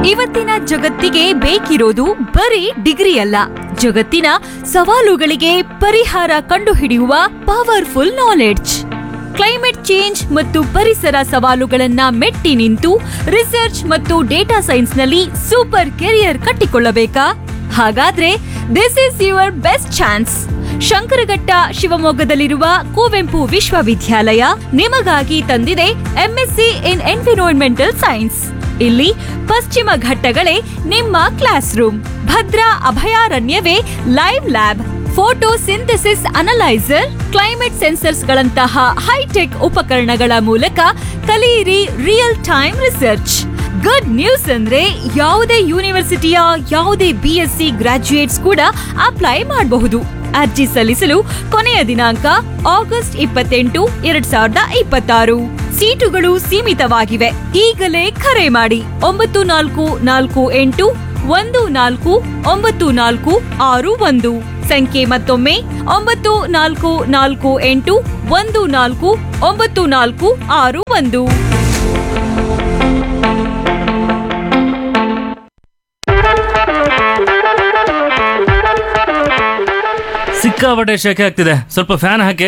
ಇವತ್ತಿನ ಜಗತ್ತಿಗೆ ಬೇಕಿರೋದು ಬರೀ ಡಿಗ್ರಿ ಅಲ್ಲ ಜಗತ್ತಿನ ಸವಾಲುಗಳಿಗೆ ಪರಿಹಾರ ಕಂಡುಹಿಡಿಯುವ ಪವರ್ಫುಲ್ ನಾಲೆಡ್ಜ್ ಕ್ಲೈಮೇಟ್ ಚೇಂಜ್ ಮತ್ತು ಪರಿಸರ ಸವಾಲುಗಳನ್ನ ಮೆಟ್ಟಿ ನಿಂತು ರಿಸರ್ಚ್ ಮತ್ತು ಡೇಟಾ ಸೈನ್ಸ್ನಲ್ಲಿ ಸೂಪರ್ ಕೆರಿಯರ್ ಕಟ್ಟಿಕೊಳ್ಳಬೇಕಾ ಹಾಗಾದ್ರೆ this is your best chance Shankaraghatta ಶಿವಮೊಗ್ಗದಲ್ಲಿರುವ ಕುವೆಂಪು ವಿಶ್ವವಿದ್ಯಾಲಯ ನಿಮಗಾಗಿ ತಂದಿದೆ ಎಂಎಸ್ಸಿ ಇನ್ ಎನ್ವಿರಾನ್ಮೆಂಟಲ್ ಸೈನ್ಸ್ ಇಲ್ಲಿ ಪಶ್ಚಿಮ ಘಟ್ಟಗಳೇ ನಿಮ್ಮ ಕ್ಲಾಸ್ ರೂಮ್ ಭದ್ರಾ ಅಭಯಾರಣ್ಯವೇ live lab photosynthesis analyser climate ಸೆನ್ಸರ್ಸ್ಗಳಂತಹ ಹೈಟೆಕ್ ಉಪಕರಣಗಳ ಮೂಲಕ ಕಲಿಯಿರಿ real time research good news ಅಂದ್ರೆ ಯಾವುದೇ ಯೂನಿವರ್ಸಿಟಿಯ ಯಾವುದೇ ಬಿ ಎಸ್ ಸಿ ಗ್ರಾಜ್ಯುಯೇಟ್ಸ್ ಕೂಡ ಅಪ್ಲೈ ಮಾಡಬಹುದು ಅರ್ಜಿ ಸಲ್ಲಿಸಲು ಕೊನೆಯ ದಿನಾಂಕ ಆಗಸ್ಟ್ ಇಪ್ಪತ್ತೆಂಟು ಎರಡ್ ಸಾವಿರದ ಇಪ್ಪತ್ತಾರು ಸೀಟುಗಳು ಸೀಮಿತವಾಗಿವೆ ಈಗಲೇ ಕರೆ ಮಾಡಿ ಒಂಬತ್ತು ನಾಲ್ಕು ನಾಲ್ಕು ಎಂಟು ಒಂದು ನಾಲ್ಕು ಒಂಬತ್ತು ನಾಲ್ಕು ಆರು ಒಂದು ಸಂಖ್ಯೆ ಮತ್ತೊಮ್ಮೆ ಒಂಬತ್ತು ನಾಲ್ಕು ನಾಲ್ಕು ಎಂಟು ಒಂದು ನಾಲ್ಕು ಒಂಬತ್ತು ನಾಲ್ಕು ಆರು ಒಂದು ಸಿಕ್ಕಾಪಟ್ಟೆ ಶೆಕೆ ಆಗ್ತಿದೆ ಸ್ವಲ್ಪ ಫ್ಯಾನ್ ಹಾಕಿ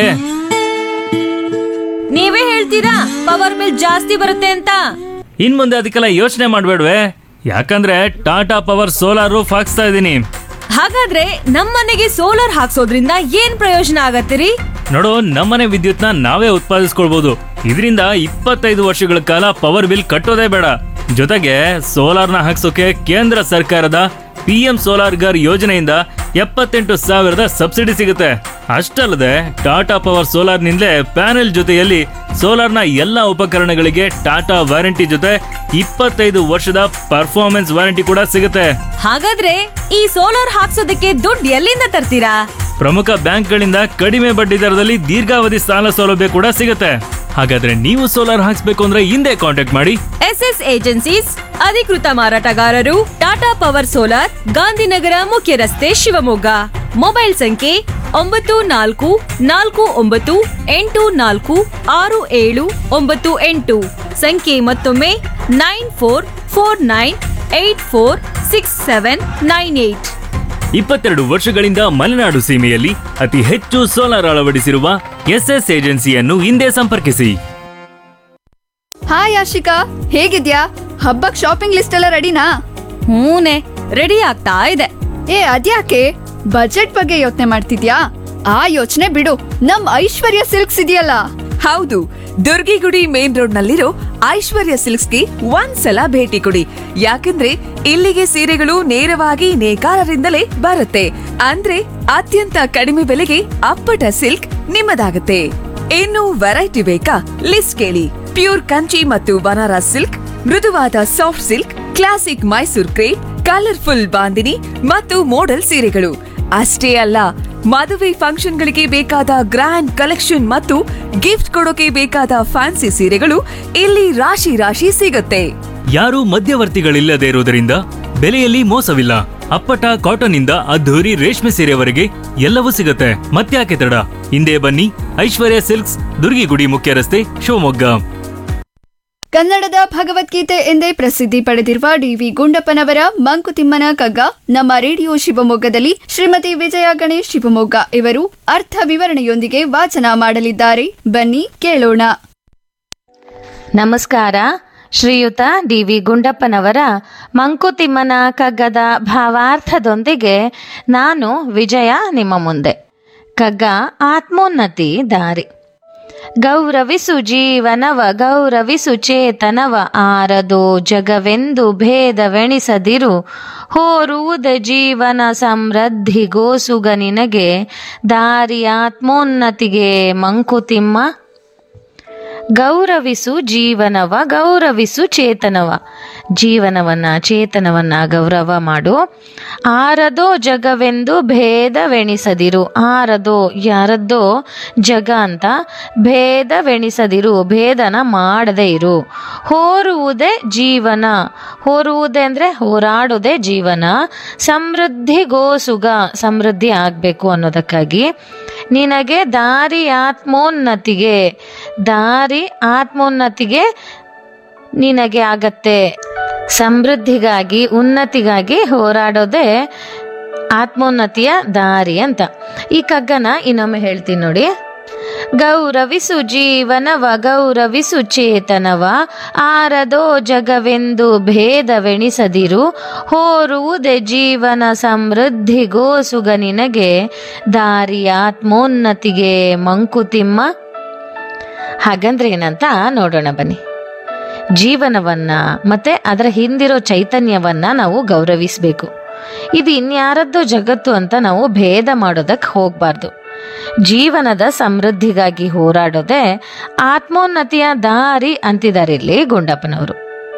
ನೀವೇ ಹೇಳ್ತೀರಾ ಪವರ್ ಬಿಲ್ ಜಾಸ್ತಿ ಬರುತ್ತೆ ಅಂತ ಇನ್ ಮುಂದೆ ಅದಕ್ಕೆಲ್ಲ ಯೋಚನೆ ಮಾಡ್ಬೇಡ್ವೆ ಯಾಕಂದ್ರೆ ಟಾಟಾ ಪವರ್ ಸೋಲಾರ್ ರೂಫ್ ಹಾಕ್ಸ್ತಾ ಇದ್ದೀನಿ ಹಾಗಾದ್ರೆ ನಮ್ಮನೆಗೆ ಸೋಲಾರ್ ಹಾಕ್ಸೋದ್ರಿಂದ ಏನ್ ಪ್ರಯೋಜನ ಆಗತ್ತಿರಿ ನೋಡು ನಮ್ಮನೆ ವಿದ್ಯುತ್ನ ನಾವೇ ಉತ್ಪಾದಿಸ್ಕೊಳ್ಬಹುದು ಇದರಿಂದ ಇಪ್ಪತ್ತೈದು ವರ್ಷಗಳ ಕಾಲ ಪವರ್ ಬಿಲ್ ಕಟ್ಟೋದೇ ಬೇಡ ಜೊತೆಗೆ ಸೋಲಾರ್ನ ಹಾಕ್ಸೋಕೆ ಕೇಂದ್ರ ಸರ್ಕಾರದ ಪಿ ಎಂ ಸೋಲಾರ್ ಗರ್ ಯೋಜನೆಯಿಂದ ಎಪ್ಪತ್ತೆಂಟು ಸಾವಿರದ ಸಬ್ಸಿಡಿ ಸಿಗುತ್ತೆ ಅಷ್ಟಲ್ಲದೆ ಟಾಟಾ ಪವರ್ ಸೋಲಾರ್ನಿಂದಲೇ ಪ್ಯಾನೆಲ್ ಜೊತೆಯಲ್ಲಿ ಸೋಲಾರ್ನ ಎಲ್ಲ ಉಪಕರಣಗಳಿಗೆ ಟಾಟಾ ವಾರಂಟಿ ಜೊತೆ ಇಪ್ಪತ್ತೈದು ವರ್ಷದ ಪರ್ಫಾರ್ಮೆನ್ಸ್ ವಾರಂಟಿ ಕೂಡ ಸಿಗುತ್ತೆ ಹಾಗಾದ್ರೆ ಈ ಸೋಲಾರ್ ಹಾಕ್ಸೋದಕ್ಕೆ ದುಡ್ಡು ಎಲ್ಲಿಂದ ತರ್ತೀರಾ ಪ್ರಮುಖ ಬ್ಯಾಂಕ್ಗಳಿಂದ ಕಡಿಮೆ ಬಡ್ಡಿ ದರದಲ್ಲಿ ದೀರ್ಘಾವಧಿ ಸಾಲ ಸೌಲಭ್ಯ ಕೂಡ ಸಿಗುತ್ತೆ ಹಾಗಾದ್ರೆ ನೀವು ಸೋಲಾರ್ ಹಾಕ್ಸ್ಬೇಕು ಅಂದ್ರೆ ಹಿಂದೆ ಕಾಂಟ್ಯಾಕ್ಟ್ ಮಾಡಿ ಎಸ್ ಎಸ್ ಏಜೆನ್ಸೀಸ್ ಅಧಿಕೃತ ಮಾರಾಟಗಾರರು ಟಾಟಾ ಪವರ್ ಸೋಲಾರ್ ಗಾಂಧಿನಗರ ಮುಖ್ಯ ರಸ್ತೆ ಶಿವಮೊಗ್ಗ ಮೊಬೈಲ್ ಸಂಖ್ಯೆ ಒಂಬತ್ತು ನಾಲ್ಕು ನಾಲ್ಕು ಒಂಬತ್ತು ಎಂಟು ನಾಲ್ಕು ಆರು ಏಳು ಒಂಬತ್ತು ಎಂಟು ಸಂಖ್ಯೆ ಮತ್ತೊಮ್ಮೆ nine four four nine eight four six seven nine eight ಇಪ್ಪತ್ತೆರಡು ವರ್ಷಗಳಿಂದ ಮಲೆನಾಡು ಸೀಮೆಯಲ್ಲಿ ಅತಿ ಹೆಚ್ಚು ಸೋಲಾರ್ ಅಳವಡಿಸಿರುವ ಎಸ್ಎಸ್ ಏಜೆನ್ಸಿಯನ್ನು ಹಿಂದೆ ಸಂಪರ್ಕಿಸಿ ಹಾಯ್ ಆಶಿಕಾ ಹೇಗಿದ್ಯಾ ಹಬ್ಬಕ್ ಶಾಪಿಂಗ್ ಲಿಸ್ಟ್ ಎಲ್ಲ ರೆಡಿನಾ ಹೂನೆ ರೆಡಿ ಆಗ್ತಾ ಇದೆ ಏ ಅದ್ಯಾಕೆ ಬಜೆಟ್ ಬಗ್ಗೆ ಯೋಚನೆ ಮಾಡ್ತಿದ್ಯಾ ಆ ಯೋಚನೆ ಬಿಡು ನಮ್ ಐಶ್ವರ್ಯ ಸಿಲ್ಕ್ಸ್ ಇದೆಯಲ್ಲ ಹೌದು ದುರ್ಗಿಗುಡಿ ಮೇನ್ ರೋಡ್ ನಲ್ಲಿರೋ ಐಶ್ವರ್ಯ ಸಿಲ್ಕ್ಸ್ಗೆ ಒಂದ್ಸಲ ಭೇಟಿ ಕೊಡಿ ಯಾಕಂದ್ರೆ ಇಲ್ಲಿಗೆ ಸೀರೆಗಳು ನೇರವಾಗಿ ನೇಕಾರರಿಂದಲೇ ಬರುತ್ತೆ ಅಂದ್ರೆ ಅತ್ಯಂತ ಕಡಿಮೆ ಬೆಲೆಗೆ ಅಪ್ಪಟ ಸಿಲ್ಕ್ ನಿಮ್ಮದಾಗುತ್ತೆ ಇನ್ನು ವೆರೈಟಿ ಬೇಕಾ ಲಿಸ್ಟ್ ಕೇಳಿ ಪ್ಯೂರ್ ಕಂಚಿ ಮತ್ತು ಬನಾರಸ್ ಸಿಲ್ಕ್ ಮೃದುವಾದ soft silk classic Mysore crepe colourful bandhani ಮತ್ತು ಮೋಡಲ್ ಸೀರೆಗಳು ಅಷ್ಟೇ ಅಲ್ಲ ಮದುವೆ ಫಂಕ್ಷನ್ಗಳಿಗೆ ಬೇಕಾದ ಗ್ರ್ಯಾಂಡ್ ಕಲೆಕ್ಷನ್ ಮತ್ತು ಗಿಫ್ಟ್ ಕೊಡೋಕೆ ಬೇಕಾದ ಫ್ಯಾನ್ಸಿ ಸೀರೆಗಳು ಇಲ್ಲಿ ರಾಶಿ ರಾಶಿ ಸಿಗುತ್ತೆ ಯಾರೂ ಮಧ್ಯವರ್ತಿಗಳಿಲ್ಲದೆ ಇರುವುದರಿಂದ ಬೆಲೆಯಲ್ಲಿ ಮೋಸವಿಲ್ಲ ಅಪ್ಪಟ ಕಾಟನ್ ಇಂದ ಅದ್ಧೂರಿ ರೇಷ್ಮೆ ಸೀರೆವರೆಗೆ ಎಲ್ಲವೂ ಸಿಗುತ್ತೆ ಮತ್ತ್ಯಾಕೆ ತಡ ಹಿಂದೆ ಬನ್ನಿ ಐಶ್ವರ್ಯ ಸಿಲ್ಕ್ಸ್ ದುರ್ಗಿಗುಡಿ ಮುಖ್ಯ ರಸ್ತೆ ಶಿವಮೊಗ್ಗ ಕನ್ನಡದ ಭಗವದ್ಗೀತೆ ಎಂದೇ ಪ್ರಸಿದ್ಧಿ ಪಡೆದಿರುವ ಡಿವಿ ಗುಂಡಪ್ಪನವರ ಮಂಕುತಿಮ್ಮನ ಕಗ್ಗ ನಮ್ಮ ರೇಡಿಯೋ ಶಿವಮೊಗ್ಗದಲ್ಲಿ ಶ್ರೀಮತಿ ವಿಜಯ ಗಣೇಶ್ ಶಿವಮೊಗ್ಗ ಇವರು ಅರ್ಥ ವಿವರಣೆಯೊಂದಿಗೆ ವಾಚನ ಮಾಡಲಿದ್ದಾರೆ ಬನ್ನಿ ಕೇಳೋಣ ನಮಸ್ಕಾರ ಶ್ರೀಯುತ ಡಿ ವಿ ಗುಂಡಪ್ಪನವರ ಮಂಕುತಿಮ್ಮನ ಕಗ್ಗದ ಭಾವಾರ್ಥದೊಂದಿಗೆ ನಾನು ವಿಜಯ ನಿಮ್ಮ ಮುಂದೆ ಕಗ್ಗ ಆತ್ಮೋನ್ನತಿ ದಾರಿ ಗೌರವಿಸು ಜೀವನವ ಗೌರವಿಸು ಚೇತನವ ಆರದೋ ಜಗವೆಂದು ಭೇದವೆಣಿಸದಿರು ಹೋರುವುದ ಜೀವನ ಸಮೃದ್ಧಿಗೋಸುಗ ನಿನಗೆ ದಾರಿ ಆತ್ಮೋನ್ನತಿಗೆ ಮಂಕುತಿಮ್ಮ ಗೌರವಿಸು ಜೀವನವ ಗೌರವಿಸು ಚೇತನವ ಜೀವನವನ್ನ ಚೇತನವನ್ನ ಗೌರವ ಮಾಡು ಆರದೋ ಜಗವೆಂದು ಭೇದವೆಣಿಸದಿರು ಆರದೋ ಯಾರದ್ದೋ ಜಗ ಅಂತ ಭೇದವೆಣಿಸದಿರು ಭೇದನ ಮಾಡದೇ ಇರು ಹೋರುವುದೇ ಜೀವನ ಹೋರುವುದೇ ಅಂದರೆ ಹೋರಾಡುವುದೇ ಜೀವನ ಸಮೃದ್ಧಿಗೋಸುಗ ಸಮೃದ್ಧಿ ಆಗಬೇಕು ಅನ್ನೋದಕ್ಕಾಗಿ ನಿನಗೆ ದಾರಿ ಆತ್ಮೋನ್ನತಿಗೆ ದಾರಿ ಆತ್ಮೋನ್ನತಿಗೆ ನಿನಗೆ ಆಗತ್ತೆ ಸಮೃದ್ಧಿಗಾಗಿ ಉನ್ನತಿಗಾಗಿ ಹೋರಾಡೋದೇ ಆತ್ಮೋನ್ನತಿಯ ದಾರಿ ಅಂತ ಈ ಕಗ್ಗನ ಇನ್ನೊಮ್ಮೆ ಹೇಳ್ತೀನಿ ನೋಡಿ ಗೌರವಿಸು ಜೀವನವ ಗೌರವಿಸು ಚೇತನವ ಆರದೋ ಜಗವೆಂದು ಭೇದವೆಣಿಸದಿರು ಹೋರುವುದೇ ಜೀವನ ಸಮೃದ್ಧಿಗೋಸುಗ ನಿನಗೆ ದಾರಿ ಆತ್ಮೋನ್ನತಿಗೆ ಮಂಕುತಿಮ್ಮ ಹಾಗಂದ್ರೆ ಏನಂತ ನೋಡೋಣ ಬನ್ನಿ ಜೀವನವನ್ನ ಮತ್ತೆ ಅದರ ಹಿಂದಿರೋ ಚೈತನ್ಯವನ್ನ ನಾವು ಗೌರವಿಸಬೇಕು ಇದು ಇನ್ಯಾರದ್ದೋ ಜಗತ್ತು ಅಂತ ನಾವು ಭೇದ ಮಾಡೋದಕ್ಕೆ ಹೋಗ್ಬಾರ್ದು ಜೀವನದ ಸಮೃದ್ಧಿಗಾಗಿ ಹೋರಾಡೋದೇ ಆತ್ಮೋನ್ನತಿಯ ದಾರಿ ಅಂತಿದ್ದಾರೆ ಇಲ್ಲಿ ಗುಂಡಪ್ಪನವರು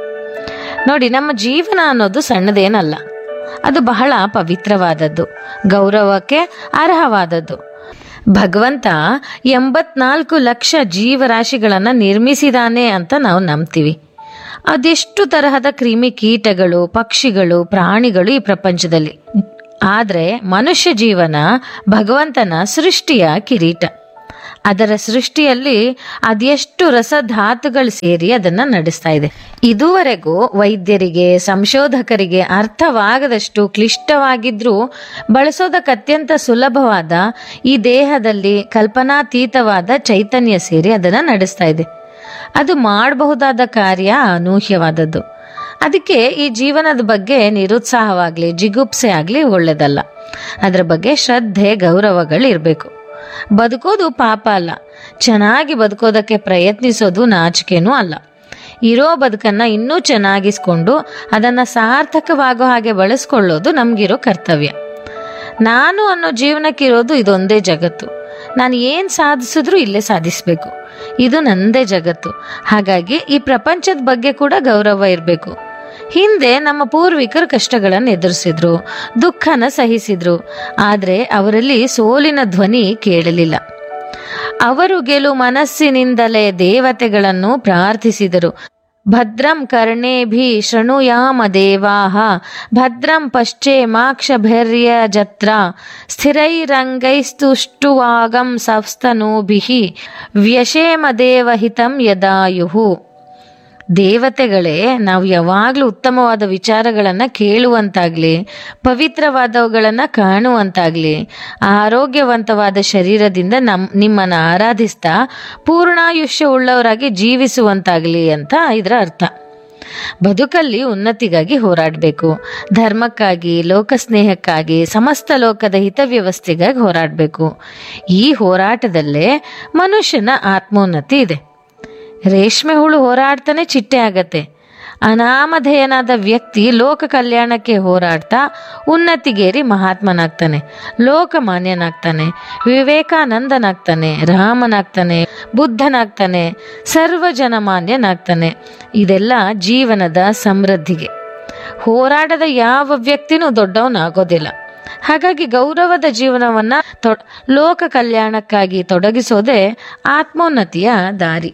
ನೋಡಿ ನಮ್ಮ ಜೀವನ ಅನ್ನೋದು ಸಣ್ಣದೇನಲ್ಲ ಅದು ಬಹಳ ಪವಿತ್ರವಾದದ್ದು ಗೌರವಕ್ಕೆ ಅರ್ಹವಾದದ್ದು ಭಗವಂತ ಎಂಬತ್ನಾಲ್ಕು ಲಕ್ಷ ಜೀವರಾಶಿಗಳನ್ನು ನಿರ್ಮಿಸಿದಾನೆ ಅಂತ ನಾವು ನಂಬ್ತೀವಿ ಅದೆಷ್ಟು ತರಹದ ಕ್ರಿಮಿ ಕೀಟಗಳು ಪಕ್ಷಿಗಳು ಪ್ರಾಣಿಗಳು ಈ ಪ್ರಪಂಚದಲ್ಲಿ ಆದರೆ ಮನುಷ್ಯ ಜೀವನ ಭಗವಂತನ ಸೃಷ್ಟಿಯ ಕಿರೀಟ ಅದರ ಸೃಷ್ಟಿಯಲ್ಲಿ ಅದೆಷ್ಟು ರಸಧಾತುಗಳು ಸೇರಿ ಅದನ್ನ ನಡೆಸ್ತಾ ಇದೆ ಇದುವರೆಗೂ ವೈದ್ಯರಿಗೆ ಸಂಶೋಧಕರಿಗೆ ಅರ್ಥವಾಗದಷ್ಟು ಕ್ಲಿಷ್ಟವಾಗಿದ್ರೂ ಬಳಸೋದಕ್ಕೆ ಅತ್ಯಂತ ಸುಲಭವಾದ ಈ ದೇಹದಲ್ಲಿ ಕಲ್ಪನಾತೀತವಾದ ಚೈತನ್ಯ ಸೇರಿ ಅದನ್ನ ನಡೆಸ್ತಾ ಇದೆ ಅದು ಮಾಡಬಹುದಾದ ಕಾರ್ಯ ಅನೂಹ್ಯವಾದದ್ದು ಅದಕ್ಕೆ ಈ ಜೀವನದ ಬಗ್ಗೆ ನಿರುತ್ಸಾಹವಾಗ್ಲಿ ಜಿಗುಪ್ಸೆ ಆಗ್ಲಿ ಒಳ್ಳೇದಲ್ಲ ಅದರ ಬಗ್ಗೆ ಶ್ರದ್ಧೆ ಗೌರವಗಳು ಇರಬೇಕು ಬದುಕೋದು ಪಾಪ ಅಲ್ಲ ಚೆನ್ನಾಗಿ ಬದುಕೋದಕ್ಕೆ ಪ್ರಯತ್ನಿಸೋದು ನಾಚಿಕೆನೂ ಅಲ್ಲ ಇರೋ ಬದುಕನ್ನ ಇನ್ನೂ ಚೆನ್ನಾಗಿಸ್ಕೊಂಡು ಅದನ್ನ ಸಾರ್ಥಕವಾಗೋ ಹಾಗೆ ಬಳಸ್ಕೊಳ್ಳೋದು ನಮ್ಗಿರೋ ಕರ್ತವ್ಯ ನಾನು ಅನ್ನೋ ಜೀವನಕ್ಕಿರೋದು ಇದೊಂದೇ ಜಗತ್ತು ನಾನು ಏನು ಸಾಧಿಸಿದ್ರೂ ಇಲ್ಲೇ ಸಾಧಿಸಬೇಕು ಇದು ನಂದೇ ಜಗತ್ತು ಹಾಗಾಗಿ ಈ ಪ್ರಪಂಚದ ಬಗ್ಗೆ ಕೂಡ ಗೌರವ ಇರಬೇಕು ಹಿಂದೆ ನಮ್ಮ ಪೂರ್ವಿಕರು ಕಷ್ಟಗಳನ್ನು ಎದುರಿಸಿದ್ರು ದುಃಖನ ಸಹಿಸಿದ್ರು ಆದರೆ ಅವರಲ್ಲಿ ಸೋಲಿನ ಧ್ವನಿ ಕೇಳಲಿಲ್ಲ ಅವರು ಗೆಲು ಮನಸ್ಸಿನಿಂದಲೇ ದೇವತೆಗಳನ್ನು ಪ್ರಾರ್ಥಿಸಿದರು ಭದ್ರಂ ಕರ್ಣೇಭಿ ಶೃಣುಯಾಮ ದೇವಾಹ ಭದ್ರಂ ಪಶ್ಚೇಮಾಕ್ಷಭರ್ಯ ಜತ್ರ ಸ್ಥಿರೈರಂಗೈಸ್ತುಷ್ಟುವಾಗಂ ಸಸ್ತನೂಭಿ ವ್ಯಶೇಮ ದೇವಹಿತಂ ಯದಾಯುಹು ದೇವತೆಗಳೇ ನಾವು ಯಾವಾಗಲೂ ಉತ್ತಮವಾದ ವಿಚಾರಗಳನ್ನು ಕೇಳುವಂತಾಗ್ಲಿ ಪವಿತ್ರವಾದವುಗಳನ್ನು ಕಾಣುವಂತಾಗ್ಲಿ ಆರೋಗ್ಯವಂತವಾದ ಶರೀರದಿಂದ ನಮ್ ನಿಮ್ಮನ್ನು ಆರಾಧಿಸ್ತಾ ಪೂರ್ಣಾಯುಷ್ಯ ಉಳ್ಳವರಾಗಿ ಜೀವಿಸುವಂತಾಗ್ಲಿ ಅಂತ ಇದರ ಅರ್ಥ ಬದುಕಲ್ಲಿ ಉನ್ನತಿಗಾಗಿ ಹೋರಾಡಬೇಕು ಧರ್ಮಕ್ಕಾಗಿ ಲೋಕಸ್ನೇಹಕ್ಕಾಗಿ ಸಮಸ್ತ ಲೋಕದ ಹಿತವ್ಯವಸ್ಥೆಗಾಗಿ ಹೋರಾಡಬೇಕು ಈ ಹೋರಾಟದಲ್ಲೇ ಮನುಷ್ಯನ ಆತ್ಮೋನ್ನತಿ ಇದೆ ರೇಷ್ಮೆ ಹುಳು ಹೋರಾಡ್ತಾನೆ ಚಿಟ್ಟೆ ಆಗತ್ತೆ ಅನಾಮಧೇಯನಾದ ವ್ಯಕ್ತಿ ಲೋಕ ಕಲ್ಯಾಣಕ್ಕೆ ಹೋರಾಡ್ತಾ ಉನ್ನತಿಗೇರಿ ಮಹಾತ್ಮನಾಗ್ತಾನೆ ಲೋಕಮಾನ್ಯನಾಗ್ತಾನೆ ವಿವೇಕಾನಂದನಾಗ್ತಾನೆ ರಾಮನಾಗ್ತಾನೆ ಬುದ್ಧನಾಗ್ತಾನೆ ಸರ್ವಜನಮಾನ್ಯನಾಗ್ತಾನೆ ಇದೆಲ್ಲ ಜೀವನದ ಸಮೃದ್ಧಿಗೆ ಹೋರಾಡದ ಯಾವ ವ್ಯಕ್ತಿನೂ ದೊಡ್ಡವನಾಗೋದಿಲ್ಲ ಹಾಗಾಗಿ ಗೌರವದ ಜೀವನವನ್ನ ತೊ ಲೋಕ ಕಲ್ಯಾಣಕ್ಕಾಗಿ ತೊಡಗಿಸೋದೇ ಆತ್ಮೋನ್ನತಿಯ ದಾರಿ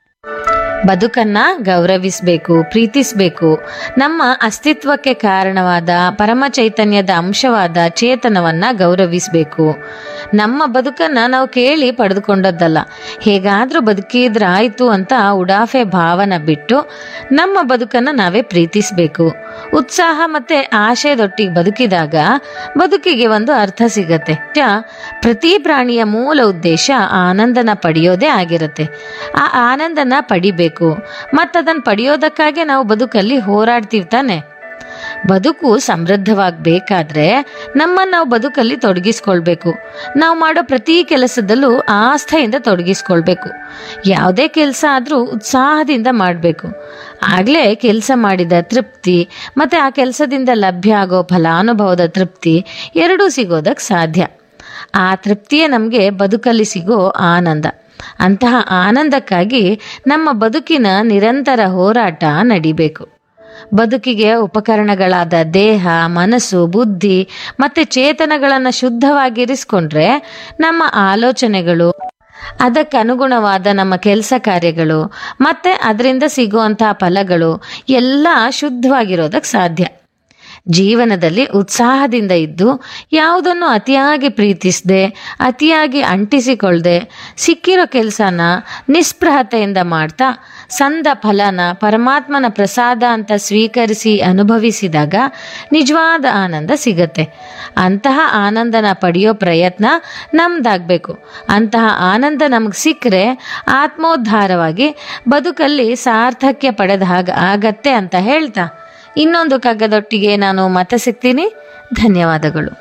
ಬದುಕನ್ನ ಗೌರವಿಸಬೇಕು ಪ್ರೀತಿಸಬೇಕು ನಮ್ಮ ಅಸ್ತಿತ್ವಕ್ಕೆ ಕಾರಣವಾದ ಪರಮ ಚೈತನ್ಯದ ಅಂಶವಾದ ಚೇತನವನ್ನ ಗೌರವಿಸಬೇಕು ನಮ್ಮ ಬದುಕನ್ನ ನಾವು ಕೇಳಿ ಪಡೆದುಕೊಂಡದ್ದಲ್ಲ ಹೇಗಾದ್ರೂ ಬದುಕಿದ್ರಾಯ್ತು ಅಂತ ಉಡಾಫೆ ಭಾವನ ಬಿಟ್ಟು ನಮ್ಮ ಬದುಕನ್ನ ನಾವೇ ಪ್ರೀತಿಸಬೇಕು ಉತ್ಸಾಹ ಮತ್ತೆ ಆಶಯದೊಟ್ಟಿಗೆ ಬದುಕಿದಾಗ ಬದುಕಿಗೆ ಒಂದು ಅರ್ಥ ಸಿಗತ್ತೆ ನಿಜ, ಪ್ರತಿ ಪ್ರಾಣಿಯ ಮೂಲ ಉದ್ದೇಶ ಆನಂದನ ಪಡೆಯೋದೇ ಆಗಿರುತ್ತೆ ಆ ಆನಂದನ ಪಡಿಬೇಕು ಮತ್ತದನ್ನ ಪಡೆಯೋದಕ್ಕಾಗಿ ನಾವು ಬದುಕಲ್ಲಿ ಹೋರಾಡ್ತೀವಿ ತಾನೆ ಬದುಕು ಸಮೃದ್ಧವಾಗಬೇಕಾದ್ರೆ ನಮ್ಮನ್ನು ನಾವು ಬದುಕಲ್ಲಿ ತೊಡಗಿಸ್ಕೊಳ್ಬೇಕು ನಾವು ಮಾಡೋ ಪ್ರತಿ ಕೆಲಸದಲ್ಲೂ ಆಸ್ಥೆಯಿಂದ ತೊಡಗಿಸ್ಕೊಳ್ಬೇಕು ಯಾವುದೇ ಕೆಲಸ ಆದರೂ ಉತ್ಸಾಹದಿಂದ ಮಾಡಬೇಕು ಆಗಲೇ ಕೆಲಸ ಮಾಡಿದ ತೃಪ್ತಿ ಮತ್ತು ಆ ಕೆಲಸದಿಂದ ಲಭ್ಯ ಆಗೋ ಫಲಾನುಭವದ ತೃಪ್ತಿ ಎರಡೂ ಸಿಗೋದಕ್ಕೆ ಸಾಧ್ಯ ಆ ತೃಪ್ತಿಯೇ ನಮಗೆ ಬದುಕಲ್ಲಿ ಸಿಗೋ ಆನಂದ ಅಂತಹ ಆನಂದಕ್ಕಾಗಿ ನಮ್ಮ ಬದುಕಿನ ನಿರಂತರ ಹೋರಾಟ ನಡಿಬೇಕು ಬದುಕಿಗೆ ಉಪಕರಣಗಳಾದ ದೇಹ ಮನಸ್ಸು ಬುದ್ಧಿ ಮತ್ತೆ ಚೇತನಗಳನ್ನು ಶುದ್ಧವಾಗಿರಿಸ್ಕೊಂಡ್ರೆ ನಮ್ಮ ಆಲೋಚನೆಗಳು ಅದಕ್ಕನುಗುಣವಾದ ನಮ್ಮ ಕೆಲಸ ಕಾರ್ಯಗಳು ಮತ್ತೆ ಅದರಿಂದ ಸಿಗುವಂತಹ ಫಲಗಳು ಎಲ್ಲ ಶುದ್ಧವಾಗಿರೋದಕ್ಕೆ ಸಾಧ್ಯ ಜೀವನದಲ್ಲಿ ಉತ್ಸಾಹದಿಂದ ಇದ್ದು ಯಾವುದನ್ನು ಅತಿಯಾಗಿ ಪ್ರೀತಿಸದೆ ಅತಿಯಾಗಿ ಅಂಟಿಸಿಕೊಳ್ಳದೆ ಸಿಕ್ಕಿರೋ ಕೆಲಸನ ನಿಸ್ಪೃಹತೆಯಿಂದ ಮಾಡ್ತಾ ಸಂದ ಫಲನ ಪರಮಾತ್ಮನ ಪ್ರಸಾದ ಅಂತ ಸ್ವೀಕರಿಸಿ ಅನುಭವಿಸಿದಾಗ ನಿಜವಾದ ಆನಂದ ಸಿಗತ್ತೆ ಅಂತಹ ಆನಂದನ ಪಡೆಯೋ ಪ್ರಯತ್ನ ನಮ್ದಾಗಬೇಕು ಅಂತಹ ಆನಂದ ನಮಗೆ ಸಿಕ್ಕರೆ ಆತ್ಮೋದ್ಧಾರವಾಗಿ ಬದುಕಲ್ಲಿ ಸಾರ್ಥಕ್ಯ ಪಡೆದ ಹಾಗೆ ಆಗತ್ತೆ ಅಂತ ಹೇಳ್ತಾ ಇನ್ನೊಂದು ಕಗ್ಗದೊಟ್ಟಿಗೆ ನಾನು ಮತ್ತೆ ಸಿಗ್ತೀನಿ ಧನ್ಯವಾದಗಳು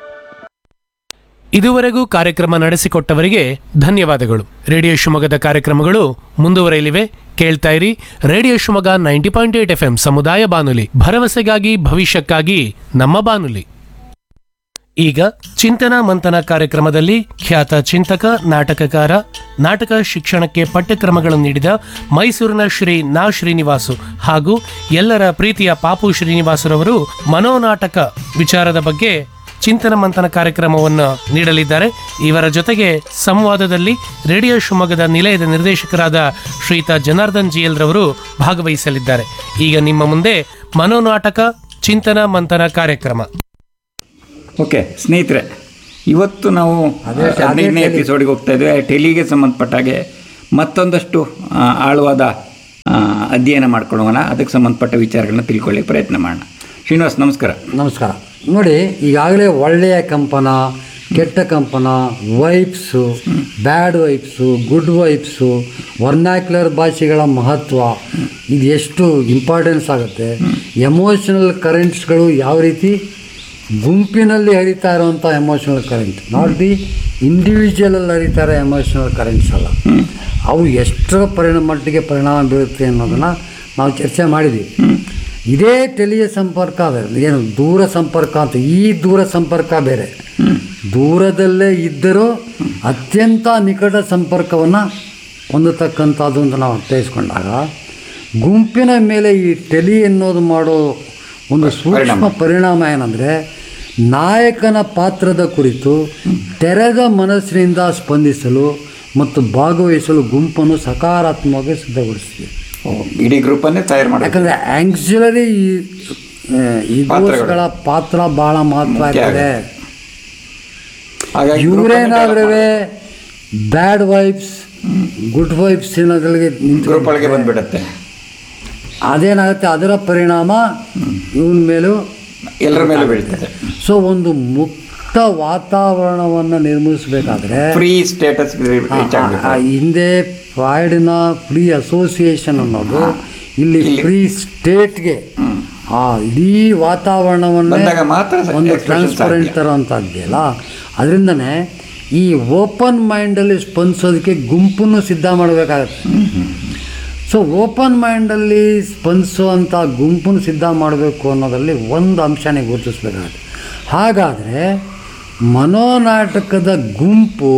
ಇದುವರೆಗೂ ಕಾರ್ಯಕ್ರಮ ನಡೆಸಿಕೊಟ್ಟವರಿಗೆ ಧನ್ಯವಾದಗಳು ರೇಡಿಯೋ ಶಿವಮೊಗ್ಗದ ಕಾರ್ಯಕ್ರಮಗಳು ಮುಂದುವರೆಯಲಿವೆ ಕೇಳ್ತಾ ಇರಿ radio Shivamogga ninety point eight F ಸಮುದಾಯ ಬಾನುಲಿ ಭರವಸೆಗಾಗಿ ಭವಿಷ್ಯಕ್ಕಾಗಿ ನಮ್ಮ ಬಾನುಲಿ ಈಗ ಚಿಂತನ ಮಂಥನ ಕಾರ್ಯಕ್ರಮದಲ್ಲಿ ಖ್ಯಾತ ಚಿಂತಕ ನಾಟಕಕಾರ ನಾಟಕ ಶಿಕ್ಷಣಕ್ಕೆ ಪಠ್ಯಕ್ರಮಗಳನ್ನು ನೀಡಿದ ಮೈಸೂರಿನ ಶ್ರೀ ನಾ ಶ್ರೀನಿವಾಸು ಹಾಗೂ ಎಲ್ಲರ ಪ್ರೀತಿಯ ಪಾಪು ಶ್ರೀನಿವಾಸರವರು ಮನೋನಾಟಕ ವಿಚಾರದ ಬಗ್ಗೆ ಚಿಂತನ ಮಂಥನ ಕಾರ್ಯಕ್ರಮವನ್ನು ನೀಡಲಿದ್ದಾರೆ ಇವರ ಜೊತೆಗೆ ಸಂವಾದದಲ್ಲಿ ರೇಡಿಯೋ ಶಿವಮೊಗ್ಗದ ನಿಲಯದ ನಿರ್ದೇಶಕರಾದ ಶ್ರೀಯುತ ಜನಾರ್ದನ್ ಜಿಎಲ್ ರವರು ಭಾಗವಹಿಸಲಿದ್ದಾರೆ ಈಗ ನಿಮ್ಮ ಮುಂದೆ ಮನೋನಾಟಕ ಚಿಂತನ ಮಂಥನ ಕಾರ್ಯಕ್ರಮ ಓಕೆ ಸ್ನೇಹಿತರೆ ಇವತ್ತು ನಾವು ಹದಿನೈದನೇ ಎಪಿಸೋಡಿಗೆ ಹೋಗ್ತಾ ಇದ್ದೇವೆ ಟೆಲಿಗೆ ಸಂಬಂಧಪಟ್ಟ ಹಾಗೆ ಮತ್ತೊಂದಷ್ಟು ಆ, ಆಳವಾದ ಆ, ಅಧ್ಯಯನ ಮಾಡ್ಕೊಳ್ಳೋಣ ಅದಕ್ಕೆ ಸಂಬಂಧಪಟ್ಟ ವಿಚಾರಗಳನ್ನ ತಿಳ್ಕೊಳ್ಳಿಕ್ಕೆ ಪ್ರಯತ್ನ ಮಾಡೋಣ ಶ್ರೀನಿವಾಸ್ ನಮಸ್ಕಾರ ನಮಸ್ಕಾರ ನೋಡಿ ಈಗಾಗಲೇ ಒಳ್ಳೆಯ ಕಂಪನ ಕೆಟ್ಟ ಕಂಪನ vibes bad vibes good vibes vernacular ಭಾಷೆಗಳ ಮಹತ್ವ ಇದು ಎಷ್ಟು ಇಂಪಾರ್ಟೆನ್ಸ್ ಆಗುತ್ತೆ ಎಮೋಷನಲ್ ಕರೆಂಟ್ಸ್ಗಳು ಯಾವ ರೀತಿ ಗುಂಪಿನಲ್ಲಿ ಹರಿತಾ ಇರುವಂಥ ಎಮೋಷನಲ್ ಕರೆಂಟ್ ನಾಟ್ ದಿ ಇಂಡಿವಿಜುವಲಲ್ಲಿ ಹರಿತಾ ಇರೋ ಎಮೋಷನಲ್ ಕರೆಂಟ್ಸ್ ಅಲ್ಲ ಅವು ಎಷ್ಟರ ಪರಿಣಾಮ ಮಟ್ಟಿಗೆ ಪರಿಣಾಮ ಬೀರುತ್ತೆ ಅನ್ನೋದನ್ನು ನಾವು ಚರ್ಚೆ ಮಾಡಿದ್ವಿ ಇದೇ ಟೆಲಿಯ ಸಂಪರ್ಕ ಬೇರೆ ಏನು ದೂರ ಸಂಪರ್ಕ ಅಂತ ಈ ದೂರ ಸಂಪರ್ಕ ಬೇರೆ ದೂರದಲ್ಲೇ ಇದ್ದರೂ ಅತ್ಯಂತ ನಿಕಟ ಸಂಪರ್ಕವನ್ನು ಹೊಂದತಕ್ಕಂಥದ್ದು ಅಂತ ನಾವು ಅರ್ಥೈಸ್ಕೊಂಡಾಗ ಗುಂಪಿನ ಮೇಲೆ ಈ ಟೆಲಿ ಎನ್ನುವುದು ಮಾಡೋ ಒಂದು ಸೂಕ್ಷ್ಮ ಪರಿಣಾಮ ಏನಂದರೆ ನಾಯಕನ ಪಾತ್ರದ ಕುರಿತು ತೆರೆದ ಮನಸ್ಸಿನಿಂದ ಸ್ಪಂದಿಸಲು ಮತ್ತು ಭಾಗವಹಿಸಲು ಗುಂಪನ್ನು ಸಕಾರಾತ್ಮಕವಾಗಿ ಸಿದ್ಧಗೊಳಿಸ್ತೀವಿ ಓ, ಇಡೀ ಗ್ರೂಪನ್ನೇ ತಯಾರು ಮಾಡಿ ಯಾಕಂದರೆ ಆ್ಯಂಕ್ಸುಲರಿ ಈ ದೋಷಗಳ ಪಾತ್ರ ಭಾಳ ಮಹತ್ವ ಮುಖ್ಯ ಆಗ್ತದೆ ಹಾಗಾಗಿ ಇವರೇನಾದ್ರೂ ಬ್ಯಾಡ್ ವೈಬ್ಸ್ ಗುಡ್ ವೈಬ್ಸ್ ಏನಾದ್ರಿಗೆ ಗ್ರೂಪ್ ಒಳಗೆ ನಿಂತು ಬಂದ್ಬಿಡತ್ತೆ ಅದೇನಾಗುತ್ತೆ ಅದರ ಪರಿಣಾಮ ಇವನ ಮೇಲೂ ಎಲ್ಲರ ಮೇಲೆ ಬೀಳ್ತದೆ ಸೊ ಒಂದು ಮುಕ್ತ ವಾತಾವರಣವನ್ನು ನಿರ್ಮಿಸಬೇಕಾದ್ರೆ ಫ್ರೀ ಸ್ಟೇಟಸ್ ರೀಚ್ ಆ ಆಗಬೇಕು ಹಿಂದೆ ಫ್ರಾಯ್ಡ್ನ ಫ್ರೀ ಅಸೋಸಿಯೇಷನ್ ಅನ್ನೋದು ಇಲ್ಲಿ ಇಲ್ಲಿ. ಫ್ರೀ ಸ್ಟೇಟ್ಗೆ ಆ ಇಡೀ ವಾತಾವರಣವನ್ನೇ ಬಂದಾಗ ಮಾತ್ರ ಒಂದು expression ಟ್ರಾನ್ಸ್ಪರೆಂಟ್ ಸಾಧ್ಯ. ತರೋಂಥದ್ದಿಲ್ಲ ಅದರಿಂದನೇ ಈ ಓಪನ್ ಮೈಂಡಲ್ಲಿ ಸ್ಪಂದಿಸೋದಕ್ಕೆ ಗುಂಪನ್ನು ಸಿದ್ಧ ಮಾಡಬೇಕಾಗತ್ತೆ ಸೊ ಓಪನ್ ಮೈಂಡಲ್ಲಿ ಸ್ಪಂದಿಸುವಂಥ ಗುಂಪನ್ನು ಸಿದ್ಧ ಮಾಡಬೇಕು ಅನ್ನೋದರಲ್ಲಿ ಒಂದು ಅಂಶನೇ ಗುರುತಿಸ್ಬೇಕಾಗುತ್ತೆ ಹಾಗಾದರೆ ಮನೋನಾಟಕದ ಗುಂಪು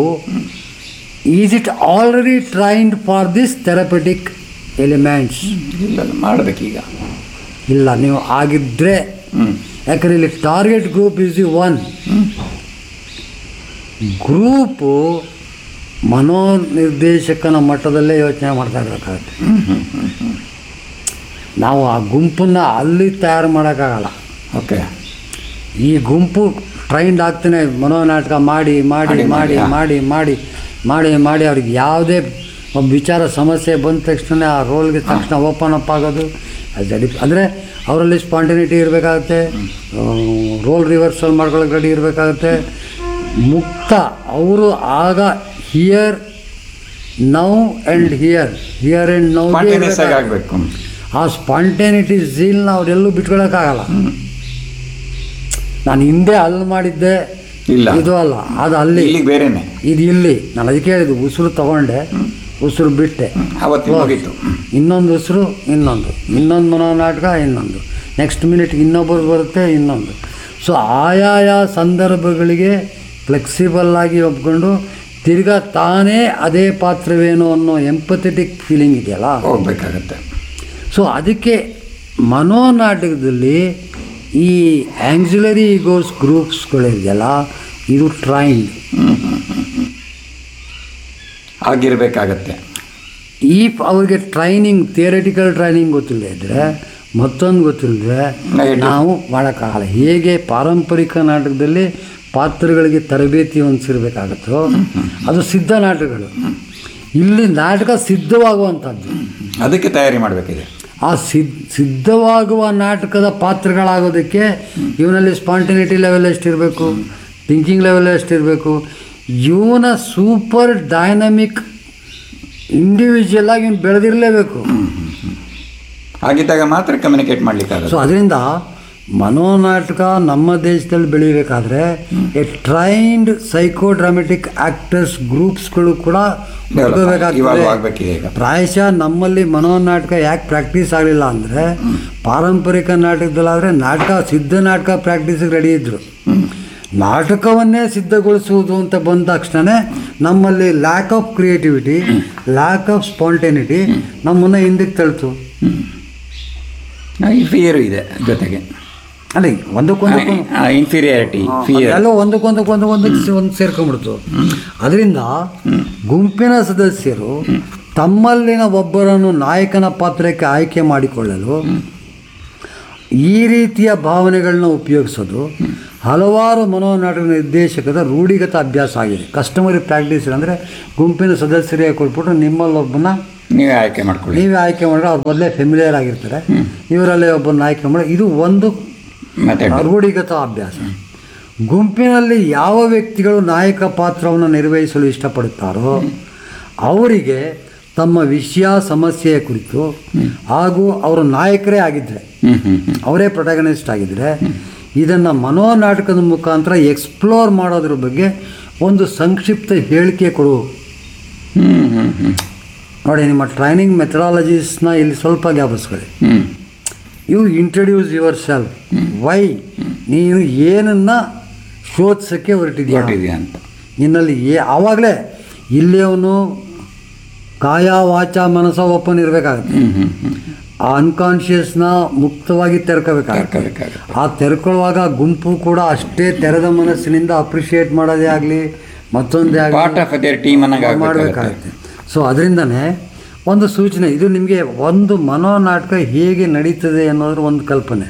is it already trained for this therapeutic elements ಇಲ್ಲ ಮಾಡಬೇಕೀಗ ಇಲ್ಲ ನೀವು ಆಗಿದ್ದರೆ ಯಾಕಂದರೆ ಇಲ್ಲಿ target group is the one group ಮನೋನಿರ್ದೇಶಕನ ಮಟ್ಟದಲ್ಲೇ ಯೋಚನೆ ಮಾಡ್ತಾ ಇರಬೇಕಾಗುತ್ತೆ ನಾವು ಆ ಗುಂಪನ್ನು ಅಲ್ಲಿ ತಯಾರು ಮಾಡೋಕ್ಕಾಗಲ್ಲ ಓಕೆ ಈ ಗುಂಪು ಟ್ರೈನ್ಡ್ ಆಗ್ತಾನೆ ಮನೋನಾಟಕ ಮಾಡಿ ಮಾಡಿ ಮಾಡಿ, ಮಾಡಿ ಹಾ. ಮಾಡಿ ಮಾಡಿ ಮಾಡಿ ಮಾಡಿ ಅವ್ರಿಗೆ ಯಾವುದೇ ಒಬ್ಬ ವಿಚಾರ ಸಮಸ್ಯೆ ಬಂದ ತಕ್ಷಣ ಆ ರೋಲ್ಗೆ ತಕ್ಷಣ ಓಪನ್ ಅಪ್ ಆಗೋದು ಅದು ಅಂದರೆ ಅವರಲ್ಲಿ ಸ್ಪಾಂಟಿನಿಟಿ ಇರಬೇಕಾಗುತ್ತೆ ರೋಲ್ ರಿವರ್ಸಲ್ ಮಾಡ್ಕೊಳ್ಳೋಕೆ ರೆಡಿ ಇರಬೇಕಾಗುತ್ತೆ ಮುಕ್ತ ಅವರು ಆಗ here now and here here and now spontaneous ಆಗಿ ಆಗಬೇಕು ಆ ಸ್ಪಾಂಟೇನಿಟಿ ಝೀಲ್ನ ಅವರೆಲ್ಲೂ ಬಿಟ್ಕೊಳಕ್ಕಾಗಲ್ಲ ನಾನು ಹಿಂದೆ ಅಲ್ಲಿ ಮಾಡಿದ್ದೆ ಇಲ್ಲ. ಇದು ಅಲ್ಲ ಅದು ಅಲ್ಲಿ ಇಲ್ಲಿಗೆ ಬೇರೆನೆ ಇದು ಇಲ್ಲಿ ನಾನು ಅದಕ್ಕೆ ಹೇಳಿದ್ದು ಉಸಿರು ತಗೊಂಡೆ ಉಸಿರು ಬಿಟ್ಟೆ ಅವತ್ತು ಮುಗೀತು ಇನ್ನೊಂದು ಉಸಿರು ಇನ್ನೊಂದು ಇನ್ನೊಂದು ಮನೋನಾಟಕ ಇನ್ನೊಂದು ನೆಕ್ಸ್ಟ್ ಮಿನಿಟ್ ಇನ್ನೊಬ್ಬರು ಬರುತ್ತೆ ಇನ್ನೊಂದು ಸೊ ಆಯಾಯ ಸಂದರ್ಭಗಳಿಗೆ ಫ್ಲೆಕ್ಸಿಬಲ್ ಆಗಿ ಒಪ್ಕೊಂಡು ತಿರ್ಗಾ ತಾನೇ ಅದೇ ಪಾತ್ರವೇನೋ ಅನ್ನೋ ಎಂಪಥೆಟಿಕ್ ಫೀಲಿಂಗ್ ಇದೆಯಲ್ಲ ಹೋಗ್ಬೇಕಾಗತ್ತೆ ಸೊ ಅದಕ್ಕೆ ಮನೋನಾಟಕದಲ್ಲಿ ಈ ಆ್ಯಂಗ್ಸುಲರಿ ಈಗೋಸ್ ಗ್ರೂಪ್ಸ್ಗಳಿದೆಯಲ್ಲ ಇದು ಟ್ರೈನ್ಡ್ ಆಗಿರ್ಬೇಕಾಗತ್ತೆ ಈ ಅವ್ರಿಗೆ ಟ್ರೈನಿಂಗ್ ಥಿಯರಿಟಿಕಲ್ ಟ್ರೈನಿಂಗ್ ಗೊತ್ತಿಲ್ಲದೆ ಇದ್ದರೆ ಮತ್ತೊಂದು ಗೊತ್ತಿಲ್ಲದೆ Negative. ನಾವು ಮಾಡೋಕ್ಕಾಗಲ್ಲ ಹೇಗೆ ಪಾರಂಪರಿಕ ನಾಟಕದಲ್ಲಿ ಪಾತ್ರಗಳಿಗೆ ತರಬೇತಿ ಹೊಂದಿಸಿರ್ಬೇಕಾಗತ್ತೋ ಅದು ಸಿದ್ಧ ನಾಟಕಗಳು ಇಲ್ಲಿ ನಾಟಕ ಸಿದ್ಧವಾಗುವಂಥದ್ದು ಅದಕ್ಕೆ ತಯಾರಿ ಮಾಡಬೇಕಿದೆ ಆ ಸಿದ್ ಸಿದ್ಧವಾಗುವ ನಾಟಕದ ಪಾತ್ರಗಳಾಗೋದಕ್ಕೆ ಇವನಲ್ಲಿ ಸ್ಪಾಂಟಿನಿಟಿ ಲೆವೆಲ್ ಎಷ್ಟಿರಬೇಕು ಥಿಂಕಿಂಗ್ ಲೆವೆಲ್ ಎಷ್ಟಿರಬೇಕು ಇವನ ಸೂಪರ್ ಡೈನಮಿಕ್ ಇಂಡಿವಿಜುವಲ್ ಆಗಿ ಇವ್ನು ಬೆಳೆದಿರಲೇಬೇಕು ಹಾಗಿದ್ದಾಗ ಮಾತ್ರ ಕಮ್ಯುನಿಕೇಟ್ ಮಾಡ್ಲಿಕ್ಕಾಗಲ್ಲ ಸೊ ಅದರಿಂದ ಮನೋನಾಟಕ ನಮ್ಮ ದೇಶದಲ್ಲಿ ಬೆಳಿಬೇಕಾದ್ರೆ a trained psycho dramatic actors ಗ್ರೂಪ್ಸ್ಗಳು ಕೂಡ Develop ಆಗಿ- ಹುಟ್ಕೋಬೇಕಾಗ್ತದೆ. ಇವಾಗ ಆಗ್ಬೇಕಿದೆ ಈಗ. ಪ್ರಾಯಶಃ ನಮ್ಮಲ್ಲಿ ಮನೋನಾಟಕ ಯಾಕೆ ಪ್ರಾಕ್ಟೀಸ್ ಆಗಲಿಲ್ಲ ಅಂದರೆ ಪಾರಂಪರಿಕ ನಾಟಕದಲ್ಲಾದರೆ ನಾಟಕ ಸಿದ್ಧ ನಾಟಕ ಪ್ರಾಕ್ಟೀಸಿಗೆ ರೆಡಿ ಇದ್ದರು ನಾಟಕವನ್ನೇ ಸಿದ್ಧಗೊಳಿಸುವುದು ಅಂತ ಬಂದ ತಕ್ಷಣ ನಮ್ಮಲ್ಲಿ lack of creativity lack of spontaneity ನಮ್ಮನ್ನು ಹಿಂದಕ್ಕೆ ತಳ್ತು ಈ ಫಿಯರು ಇದೆ ಜೊತೆಗೆ ಅಲ್ಲ ಒಂದಕ್ಕೊಂದಕ್ಕೂ ಇನ್ಫೀರಿಯಾರಿಟಿ ಫಿಯರ್ ಎಲ್ಲ ಒಂದಕ್ಕೊಂದಕ್ಕೊಂದು ಒಂದಕ್ಕೆ ಒಂದು ಸೇರ್ಕೊಂಡ್ಬಿಡ್ತು ಅದರಿಂದ ಗುಂಪಿನ ಸದಸ್ಯರು ತಮ್ಮಲ್ಲಿನ ಒಬ್ಬರನ್ನು ನಾಯಕನ ಪಾತ್ರಕ್ಕೆ ಆಯ್ಕೆ ಮಾಡಿಕೊಳ್ಳಲು ಈ ರೀತಿಯ ಭಾವನೆಗಳನ್ನ ಉಪಯೋಗಿಸೋದು ಹಲವಾರು ಮನೋನಾಟಕ ನಿರ್ದೇಶಕದ ರೂಢಿಗತ ಅಭ್ಯಾಸ ಆಗಿದೆ ಕಸ್ಟಮರಿ ಪ್ರಾಕ್ಟೀಸ್ ಅಂದರೆ ಗುಂಪಿನ ಸದಸ್ಯರಿಗೆ ಕೊಟ್ಬಿಟ್ಟು ನಿಮ್ಮಲ್ಲೊಬ್ಬನ ನೀವೇ ಆಯ್ಕೆ ಮಾಡ್ಕೊಳ್ಳಿ ನೀವೇ ಆಯ್ಕೆ ಮಾಡಿದ್ರೆ ಅವ್ರು ಮೊದಲೇ ಫೆಮಿಲಿಯರ್ ಆಗಿರ್ತಾರೆ ಇವರಲ್ಲೇ ಒಬ್ಬನ ಆಯ್ಕೆ ಮಾಡಿ ಇದು ಒಂದು ಮೆಥಡ್ ರೂಢಿಗತ ಅಭ್ಯಾಸ ಗುಂಪಿನಲ್ಲಿ ಯಾವ ವ್ಯಕ್ತಿಗಳು ನಾಯಕ ಪಾತ್ರವನ್ನು ನಿರ್ವಹಿಸಲು ಇಷ್ಟಪಡುತ್ತಾರೋ ಅವರಿಗೆ ತಮ್ಮ ವಿಷಯ ಸಮಸ್ಯೆಯ ಕುರಿತು ಹಾಗೂ ಅವರು ನಾಯಕರೇ ಆಗಿದ್ದರೆ ಹ್ಮ್ ಹ್ಮ್ ಹ್ಮ್ ಅವರೇ ಪ್ರೊಟಗನಿಸ್ಟ್ ಆಗಿದ್ದರೆ ಇದನ್ನು ಮನೋನಾಟಕದ ಮುಖಾಂತರ ಎಕ್ಸ್ಪ್ಲೋರ್ ಮಾಡೋದ್ರ ಬಗ್ಗೆ ಒಂದು ಸಂಕ್ಷಿಪ್ತ ಹೇಳಿಕೆ ಕೊಡು ಹ್ಮ್ ಹ್ಮ್ ಹ್ಮ್ ನೋಡಿ ನಿಮ್ಮ ಟ್ರೈನಿಂಗ್ ಮೆಥಡಾಲಜೀಸ್ನ ಇಲ್ಲಿ ಸ್ವಲ್ಪ ಜ್ಞಾಪಿಸ್ಕೊಳ್ಳಿ hmm you introduce yourself why ನೀನು ಏನನ್ನ ಶೋಧಿಸೋಕ್ಕೆ ಹೊರಟಿದ್ಯಾ ಹೊರಟಿದ್ಯಾ ಅಂತ ನಿನ್ನಲ್ಲಿ ಏ ಆವಾಗಲೇ ಇಲ್ಲಿ ಅವನು ಕಾಯ ವಾಚ ಮನಸ ಓಪನ್ ಇರಬೇಕಾಗುತ್ತೆ ಹ್ಮ್ ಹ್ಮ್ ಹ್ಮ್ ಆ ಅನ್ಕಾನ್ಷಿಯಸ್ನ ಮುಕ್ತವಾಗಿ ತೆರ್ಕೋಬೇಕಾಗುತ್ತೆ ಕರ್ಕೋಬೇಕಾಗುತ್ತೆ ಆ ತೆರ್ಕೊಳ್ಳುವಾಗ ಗುಂಪು ಕೂಡ ಅಷ್ಟೇ ತೆರೆದ ಮನಸ್ಸಿನಿಂದ ಅಪ್ರಿಷಿಯೇಟ್ ಮಾಡೋದೇ ಆಗಲಿ ಮತ್ತೊಂದೇ ಪಾರ್ಟ್ ಆಫ್ ಅದೇ ಟೀಮ್ ಅನ್ನಂಗೆ ಮಾಡಬೇಕಾಗುತ್ತೆ ಆಗಬೇಕಾಗುತ್ತೆ ಸೊ ಅದರಿಂದನೇ ಒಂದು ಸೂಚನೆ ಇದು ನಿಮಗೆ ಒಂದು ಮನೋನಾಟಕ ಹೇಗೆ ನಡೀತದೆ ಅನ್ನೋದ್ರ ಒಂದು ಕಲ್ಪನೆ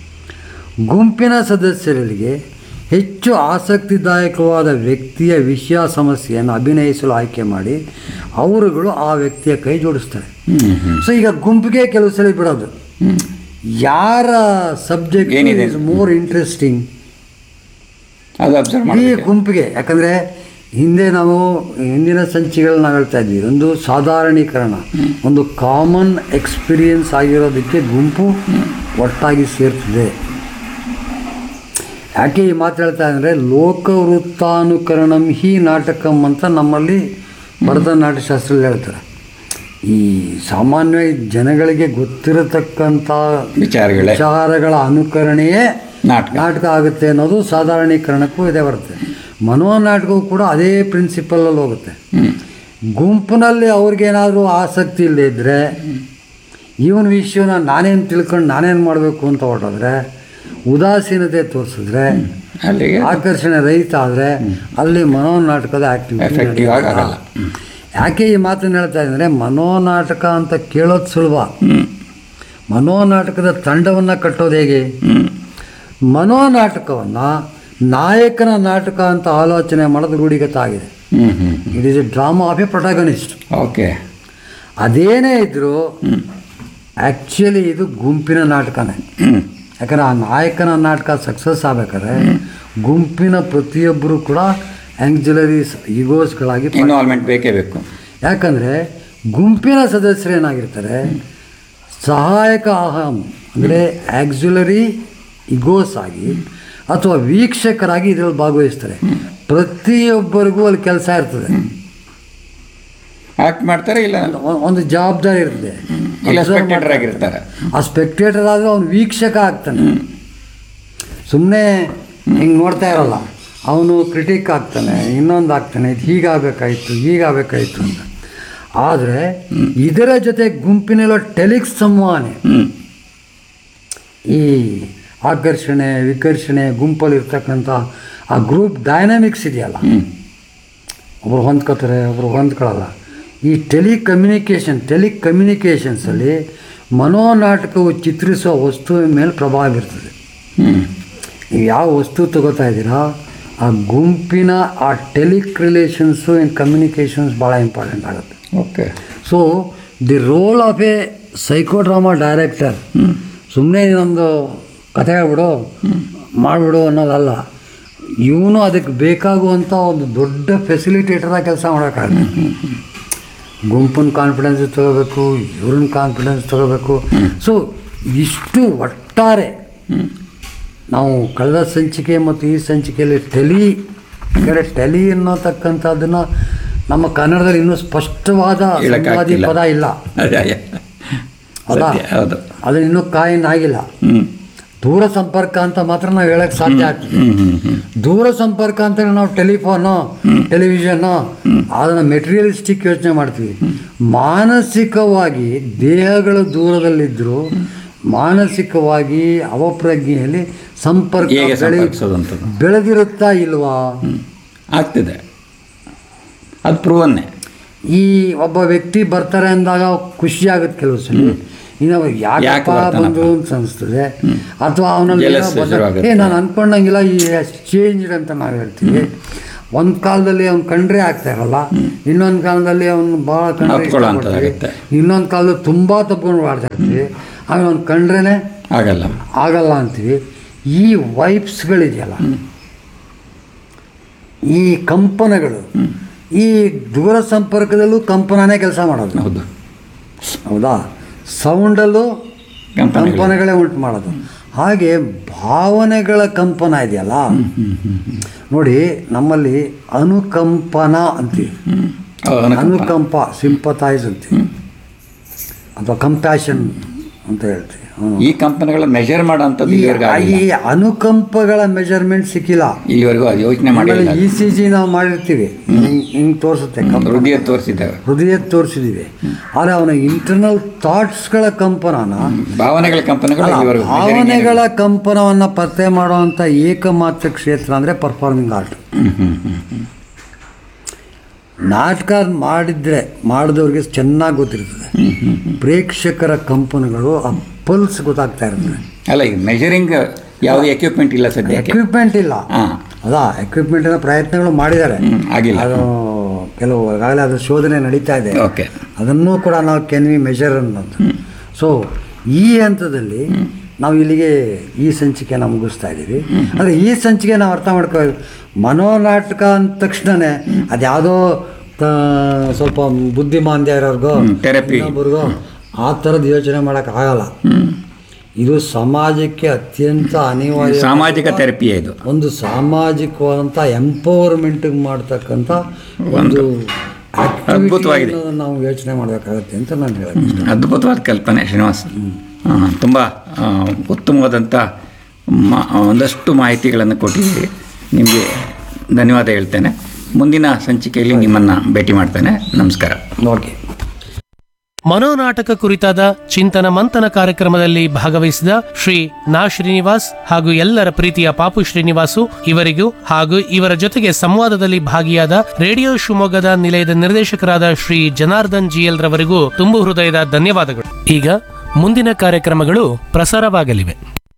ಗುಂಪಿನ ಸದಸ್ಯರಿಗೆ ಹೆಚ್ಚು ಆಸಕ್ತಿದಾಯಕವಾದ ವ್ಯಕ್ತಿಯ ವಿಷಯ ಸಮಸ್ಯೆಯನ್ನು ಅಭಿನಯಿಸಲು ಆಯ್ಕೆ ಮಾಡಿ ಅವರುಗಳು ಆ ವ್ಯಕ್ತಿಯ ಕೈ ಜೋಡಿಸ್ತಾರೆ ಹ್ಮ್ ಹ್ಮ್ ಸೊ ಈಗ ಗುಂಪಿಗೆ ಕೆಲವು ಸಲ ಬಿಡೋದು ಯಾರ ಸಬ್ಜೆಕ್ಟ್ ಏನಿದೆ? ಇಸ್ ಮೋರ್ ಇಂಟ್ರೆಸ್ಟಿಂಗ್ ಅದು ಅಬ್ಸರ್ವ್ ಈ ಮಾಡಬೇಕು ಗುಂಪಿಗೆ ಯಾಕಂದರೆ ಹಿಂದೆ ನಾವು ಹಿಂದಿನ ಸಂಚಿಗಳನ್ನ ನಾವು ಹೇಳ್ತಾ ಇದ್ವಿ ಒಂದು ಸಾಧಾರಣೀಕರಣ ಒಂದು ಕಾಮನ್ ಎಕ್ಸ್ಪೀರಿಯನ್ಸ್ ಆಗಿರೋದಕ್ಕೆ ಗುಂಪು ಒಟ್ಟಾಗಿ ಸೇರ್ತದೆ ಯಾಕೆ ಈ ಮಾತು ಹೇಳ್ತಾ ಅಂದರೆ ಲೋಕವೃತ್ತಾನುಕರಣಂ ಹಿ ನಾಟಕಂ ಅಂತ ನಮ್ಮಲ್ಲಿ ಭರತನಾಟ್ಯಶಾಸ್ತ್ರದಲ್ಲಿ ಹೇಳ್ತಾರೆ ಈ ಸಾಮಾನ್ಯವಾಗಿ ಜನಗಳಿಗೆ ಗೊತ್ತಿರತಕ್ಕಂಥ ವಿಚಾರಗಳೇ ವಿಚಾರಗಳ ಅನುಕರಣೆಯೇ ನಾಟಕ. ನಾಟಕ ಆಗುತ್ತೆ ಅನ್ನೋದು ಸಾಧಾರಣೀಕರಣಕ್ಕೂ ಇದೆ ಬರುತ್ತೆ ಮನೋನಾಟಕವು ಕೂಡ ಅದೇ ಪ್ರಿನ್ಸಿಪಲಲ್ಲಿ ಹೋಗುತ್ತೆ ಹ್ಮ್ ಗುಂಪಿನಲ್ಲಿ ಅವ್ರಿಗೇನಾದರೂ ಆಸಕ್ತಿ ಇಲ್ಲದೆ ಇದ್ದರೆ ಇವನ ವಿಷಯನ ನಾನೇನು ತಿಳ್ಕೊಂಡು ನಾನೇನು ಮಾಡಬೇಕು ಅಂತ ಹೊರಟೋದ್ರೆ ಉದಾಸೀನತೆ ತೋರಿಸಿದ್ರೆ ಅಲ್ಲಿಗೆ ಆಕರ್ಷಣೆ ರಹಿತ ಆದರೆ ಅಲ್ಲಿ ಮನೋನಾಟಕದ Effective ಆಗಿ ಆಕ್ಟಿವಿಟಿ ಆಗಲ್ಲ. ಯಾಕೆ ಈ ಮಾತನ್ನು ಹೇಳ್ತಾ ಇದ್ದಾರೆ ಮನೋನಾಟಕ ಅಂತ ಕೇಳೋದು ಸುಲಭ ಮನೋನಾಟಕದ ತಂಡವನ್ನು ಕಟ್ಟೋದು ಹೇಗೆ ಹ್ಮ್ ಮನೋನಾಟಕವನ್ನು ನಾಯಕನ ನಾಟಕ ಅಂತ ಆಲೋಚನೆ ಮಾಡೋದು ರೂಢಿಗತ ಆಗಿದೆ hmm hmm it is a drama of a protagonist okay ಅದೇನೇ ಇದ್ದರೂ ಆ್ಯಕ್ಚುಲಿ ಇದು ಗುಂಪಿನ ನಾಟಕನೇ ಹ್ಮ್ ಯಾಕಂದರೆ ಆ ನಾಯಕನ ನಾಟಕ ಸಕ್ಸಸ್ ಆಗಬೇಕಾದ್ರೆ ಗುಂಪಿನ ಪ್ರತಿಯೊಬ್ಬರು ಕೂಡ ಆ್ಯಂಗ್ಜುಲರೀಸ್ ಈಗೋಸ್ಗಳಾಗಿ ಇನ್ವಾಲ್ವ್ಮೆಂಟ್ ಬೇಕೇ ಬೇಕು ಯಾಕಂದರೆ ಗುಂಪಿನ ಸದಸ್ಯರು ಏನಾಗಿರ್ತಾರೆ ಸಹಾಯಕ ಅಹಂ ಅಂದರೆ ಆಕ್ಸುಲರಿ ಇಗೋಸ್ ಆಗಿ ಅಥವಾ ವೀಕ್ಷಕರಾಗಿ ಇದರಲ್ಲಿ ಭಾಗವಹಿಸ್ತಾರೆ ಪ್ರತಿಯೊಬ್ಬರಿಗೂ ಅಲ್ಲಿ ಕೆಲಸ ಇರ್ತದೆ ಆಕ್ಟ್ ಮಾಡ್ತಾರೆ ಇಲ್ಲ ಒ- ಒಂದು ಜವಾಬ್ದಾರಿ ಇರ್ತದೆ ಇಲ್ಲ Observe ಸ್ಪೆಕ್ಟೇಟರ್ ಮಾಡ್ತಾ ಆಗಿರ್ತಾರೆ ಆ ಸ್ಪೆಕ್ಟೇಟರ್ ಆದರೆ ಅವನು ವೀಕ್ಷಕ ಆಗ್ತಾನೆ ಸುಮ್ಮನೆ ಹಿಂಗೆ ನೋಡ್ತಾ ಇರಲ್ಲ ಅವನು ಕ್ರಿಟಿಕ್ ಆಗ್ತಾನೆ ಇನ್ನೊಂದು ಆಗ್ತಾನೆ ಇದು ಹೀಗಾಗಬೇಕಾಯ್ತು ಹೀಗಾಗಬೇಕಾಯ್ತು ಅಂತ ಆದರೆ ಇದರ ಜೊತೆ ಗುಂಪಿನಲ್ಲೋ ಟೆಲಿಕ್ಸ್ ಸಂವಹನೆ ಹ್ಮ್ ಈ ಆಕರ್ಷಣೆ ವಿಕರ್ಷಣೆ ಗುಂಪಲ್ಲಿ ಇರ್ತಕ್ಕಂಥ ಆ ಗ್ರೂಪ್ ಡೈನಾಮಿಕ್ಸ್ ಇದೆಯಲ್ಲ ಒಬ್ರು ಹೊಂದ್ಕೋತಾರೆ ಒಬ್ರು ಹೊಂದ್ಕೊಳ್ಳಲ್ಲ ಈ ಟೆಲಿ ಕಮ್ಯುನಿಕೇಷನ್ ಟೆಲಿ ಕಮ್ಯುನಿಕೇಷನ್ಸಲ್ಲಿ ಮನೋನಾಟಕವು ಚಿತ್ರಿಸುವ ವಸ್ತುವಿನ ಮೇಲೆ ಪ್ರಭಾವ ಬೀರ್ತದೆ ಹ್ಮ್ ನೀವು ಯಾವ ವಸ್ತು ತಗೋತಾ ಇದ್ದೀರಾ ಆ ಗುಂಪಿನ ಆ ಟೆಲಿಕ್ ರಿಲೇಷನ್ಸು ಆ್ಯಂಡ್ ಕಮ್ಯುನಿಕೇಷನ್ಸ್ ಭಾಳ ಇಂಪಾರ್ಟೆಂಟ್ ಆಗುತ್ತೆ okay so the role of a psychodrama director ಸುಮ್ಮನೆ ಇನ್ನೊಂದು ಕಥೆ ಹೇಳ್ಬಿಡು ಮಾಡಿಬಿಡು ಅನ್ನೋದಲ್ಲ ಇವನು ಅದಕ್ಕೆ ಬೇಕಾಗುವಂಥ ಒಂದು ದೊಡ್ಡ ಫೆಸಿಲಿಟೇಟರಾಗಿ ಕೆಲಸ ಮಾಡೋಕ್ಕಾಗುತ್ತೆ ಗುಂಪಿನ ಕಾನ್ಫಿಡೆನ್ಸ್ ತಗೋಬೇಕು ಇವ್ರನ್ನ ಕಾನ್ಫಿಡೆನ್ಸ್ ತಗೋಬೇಕು ಸೊ ಇಷ್ಟು ಒಟ್ಟಾರೆ ನಾವು ಕಳೆದ ಸಂಚಿಕೆ ಮತ್ತು ಈ ಸಂಚಿಕೆಯಲ್ಲಿ ಟೆಲಿ ಯಾಕಂದರೆ ಟೆಲಿ ಅನ್ನೋತಕ್ಕಂಥದ್ದನ್ನು ನಮ್ಮ ಕನ್ನಡದಲ್ಲಿ ಇನ್ನೂ ಸ್ಪಷ್ಟವಾದ ಸಂವಾದಿ ಹೇಳಕ್ಕಾಗ್ತಿಲ್ಲ. ಪದ ಇಲ್ಲ ಅದೇ, ಅದೇ. ಹೌದಾ ಸತ್ಯ, ಹೌದು ಅದು ಇನ್ನೂ ಕಾಯಿನ್ ಆಗಿಲ್ಲ ಹ್ಮ್ ದೂರ ಸಂಪರ್ಕ ಅಂತ ಮಾತ್ರ ನಾವು ಹೇಳಕ್ ಸಾಧ್ಯ ಆಗ್ತದೆ ಹ್ಮ್ ಹ್ಮ್ ಹ್ಮ್ ದೂರ ಸಂಪರ್ಕ ಅಂತ ನಾವು ಟೆಲಿಫೋನು ಟೆಲಿವಿಷನ್ನು ಅದನ್ನು ಮೆಟೀರಿಯಲಿಸ್ಟಿಕ್ ಯೋಚನೆ ಮಾಡ್ತೀವಿ ಮಾನಸಿಕವಾಗಿ ದೇಹಗಳು ದೂರದಲ್ಲಿದ್ದರೂ ಮಾನಸಿಕವಾಗಿ ಅವಪ್ರಜ್ಞೆಯಲ್ಲಿ ಸಂಪರ್ಕ ಹೇಗೆ ಬೆಳೆ ಸಂಪರ್ಕಿಸೋದು ಅಂತದ್ದು ಬೆಳೆದಿರುತ್ತಾ ಇಲ್ವಾ ಆಗ್ತಿದೆ ಅದು ಪ್ರೂವನ್ನೇ ಈ ಒಬ್ಬ ವ್ಯಕ್ತಿ ಬರ್ತಾರೆ ಅಂದಾಗ ಖುಷಿ ಆಗುತ್ತೆ ಕೆಲವು ಸಲ ಇನ್ನು ಅವ್ರು ಯಾಕೆ ಯಾಕಪ್ಪ ಬರ್ತಾನಪ್ಪ? ಬಂದರು ಅಂತ ಅನಿಸ್ತದೆ ಅಥವಾ ಅವನಲ್ಲಿ ಏನೋ Jealous ಬಂದ- ಶುರುವಾಗುತ್ತೆ. ಏ ನಾನು ಅನ್ಕೊಂಡಂಗಿಲ್ಲ ಈ ಚೇಂಜ್ ಅಂತ ನಾವು ಹೇಳ್ತೀವಿ ಒಂದು ಕಾಲದಲ್ಲಿ ಅವ್ನು ಕಂಡ್ರೆ ಆಗ್ತಾ ಇರಲ್ಲ ಇನ್ನೊಂದು ಕಾಲದಲ್ಲಿ ಅವ್ನು ಭಾಳ ಕಂಡ್ರೆ ಅಪ್ಕೊಳ್ಳೋ ಇಷ್ಟಪಡ್ತೀವಿ. ಅಂಥದ್ದಾಗುತ್ತೆ. ಇನ್ನೊಂದು ಕಾಲದಲ್ಲಿ ತುಂಬ ತಪ್ಕೊಂಡು ಮಾಡ್ತಾ ಇರ್ತೀವಿ ಆಮೇಲೆ ಅವ್ನು ಕಂಡ್ರೇನೆ ಆಗಲ್ಲ ಆಗಲ್ಲ ಅಂತೀವಿ ಈ ವೈಪ್ಸ್ಗಳಿದೆಯಲ್ಲ ಈ ಕಂಪನಗಳು ಈ ದೂರ ಸಂಪರ್ಕದಲ್ಲೂ ಕಂಪನನೇ ಕೆಲಸ ಮಾಡೋದು ಹೌದು ಹೌದಾ ಸೌಂಡಲ್ಲೂ ಕಂಪನಗಳೇ. ಕಂಪನಗಳೇ ಉಂಟು ಮಾಡೋದು ಹಾಗೆ ಭಾವನೆಗಳ ಕಂಪನ ಇದೆಯಲ್ಲ ನೋಡಿ ನಮ್ಮಲ್ಲಿ ಅನುಕಂಪನ ಅಂತೀವಿ ಹೌದು, ಅನುಕಂಪ. ಅನುಕಂಪ ಸಿಂಪತೈಸ್ ಅಂತೀವಿ ಅಥವಾ ಕಂಪ್ಯಾಷನ್ ಅಂತ ಹೇಳ್ತೀವಿ ಹ್ಮ್. ಈ ಕಂಪನಿಗಳ ಮೆಜರ್ ಮಾಡೋ ಅಂಥದ್ದು ಈ ಇಲ್ಲಿವರೆಗೂ ಈ ಆಗಿಲ್ಲ ಅನುಕಂಪಗಳ ಮೆಜರ್ಮೆಂಟ್ ಸಿಕ್ಕಿಲ್ಲ ಇಲ್ಲಿವರೆಗೂ ಅದು ಯೋಚನೆ ಮಾಡಿಲ್ಲ ಇ ಸಿ ಜಿ ನಾವು ಮಾಡಿರ್ತೀವಿ ಹಿಂಗೆ ತೋರಿಸುತ್ತೆ ಕಂಪನ ಹೃದಯ ತೋರಿಸಿದ್ದೇವೆ ಹೃದಯ ತೋರಿಸಿದ್ದೀವಿ ಆದರೆ ಅವನ ಇಂಟರ್ನಲ್ ಥಾಟ್ಸ್ಗಳ ಕಂಪನನ ಭಾವನೆಗಳ ಕಂಪನಿಗಳು ಅಲ್ಲ, ಇಲ್ಲಿವರೆಗೂ measuring ಭಾವನೆಗಳ ಕಂಪನವನ್ನು ಪತ್ತೆ ಮಾಡುವಂಥ ಏಕಮಾತ್ರ ಕ್ಷೇತ್ರ ಅಂದರೆ ಪರ್ಫಾರ್ಮಿಂಗ್ ಆರ್ಟ್ ಹ್ಮ್, ಹ್ಮ್, ಹ್ಮ್, ಹ್ಮ್. ನಾಟಕ ಮಾಡಿದ್ರೆ ಮಾಡಿದವ್ರಿಗೆ ಚೆನ್ನಾಗಿ ಗೊತ್ತಿರ್ತದೆ ಪ್ರೇಕ್ಷಕರ ಕಂಪನಗಳು ಆ ಪಲ್ಸ್ ಗೊತ್ತಾಗ್ತಾ ಇರ್ತದೆ ಅಲ್ಲ ಈಗ ಮೆಜರಿಂಗ್ ಯಾವುದೇ ಎಕ್ವಿಪ್ಮೆಂಟ್ ಇಲ್ಲ ಸದ್ಯಕ್ಕೆ ಎಕ್ವಿಪ್ಮೆಂಟ್ ಇಲ್ಲ ಹಾ. ಅದಾ ಎಕ್ವಿಪ್ಮೆಂಟಿನ ಪ್ರಯತ್ನಗಳು ಮಾಡಿದ್ದಾರೆ ಹ್ಮ್, ಆಗಿಲ್ಲ. ಅದು ಕೆಲವು ಈಗಾಗಲೇ ಅದು ಶೋಧನೆ ನಡೀತಾ ಇದೆ ಓಕೆ ಅದನ್ನು ಕೂಡ ನಾವು ಕೆನ್ ವಿ ಮೆಜರ್ ಅನ್ನೋದು ಸೊ ಈ ಹಂತದಲ್ಲಿ ನಾವು ಇಲ್ಲಿಗೆ ಈ ಸಂಚಿಕೆನ ಮುಗಿಸ್ತಾ ಇದ್ದೀವಿ ಅಂದರೆ ಈ ಸಂಚಿಕೆ ನಾವು ಅರ್ಥ ಮಾಡ್ಕೋ ಮನೋನಾಟಕ ಅಂದ ತಕ್ಷಣವೇ ಅದ್ಯಾವುದೋ ತ- ಸ್ವಲ್ಪ ಬುದ್ಧಿಮಾಂದ್ಯ ಇರೋರ್ಗೋ ಹ್ಮ್, therapy. ಇನ್ನೊಬ್ರಿಗೋ ಆ ಥರದ್ದು ಯೋಚನೆ ಮಾಡೋಕ್ಕಾಗಲ್ಲ ಇದು ಸಮಾಜಕ್ಕೆ ಅತ್ಯಂತ ಅನಿವಾರ್ಯ ಸಾಮಾಜಿಕ ಥೆರಪಿಯೇ ಇದು ಒಂದು ಸಾಮಾಜಿಕವಾದಂಥ ಎಂಪವರ್ಮೆಂಟ್ಗೆ ಮಾಡ್ತಕ್ಕಂಥ ಒಂದು activity ಅದ್ಭುತವಾಗಿದೆ. ಅನ್ನೋದನ್ನ ನಾವು ಯೋಚನೆ ಮಾಡಬೇಕಾಗತ್ತೆ ಅಂತ ನಾನು ಹೇಳಕ್ಕೆ ಅದ್ಭುತವಾದ ಕಲ್ಪನೆ ಶ್ರೀನಿವಾಸ್ ತುಂಬ ಉತ್ತಮವಾದಂಥ ಮಾ ಒಂದಷ್ಟು ಮಾಹಿತಿಗಳನ್ನು ಕೊಟ್ಟಿದ್ದೀರಿ ನಿಮಗೆ ಧನ್ಯವಾದ ಹೇಳ್ತೇನೆ ಮುಂದಿನ ಸಂಚಿಕೆಯಲ್ಲಿ ನಿಮ್ಮನ್ನು ಭೇಟಿ ಮಾಡ್ತೇನೆ ನಮಸ್ಕಾರ ಓಕೆ ಮನೋನಾಟಕ ಕುರಿತಾದ ಚಿಂತನ ಮಂಥನ ಕಾರ್ಯಕ್ರಮದಲ್ಲಿ ಭಾಗವಹಿಸಿದ ಶ್ರೀ ನಾ ಶ್ರೀನಿವಾಸ್ ಹಾಗೂ ಎಲ್ಲರ ಪ್ರೀತಿಯ ಪಾಪು ಶ್ರೀನಿವಾಸು ಇವರಿಗೂ ಹಾಗೂ ಇವರ ಜೊತೆಗೆ ಸಂವಾದದಲ್ಲಿ ಭಾಗಿಯಾದ ರೇಡಿಯೋ ಶಿವಮೊಗ್ಗದ ನಿಲಯದ ನಿರ್ದೇಶಕರಾದ ಶ್ರೀ ಜನಾರ್ದನ್ ಜಿಎಲ್ ರವರಿಗೂ ತುಂಬು ಹೃದಯದ ಧನ್ಯವಾದಗಳು ಈಗ ಮುಂದಿನ ಕಾರ್ಯಕ್ರಮಗಳು ಪ್ರಸಾರವಾಗಲಿವೆ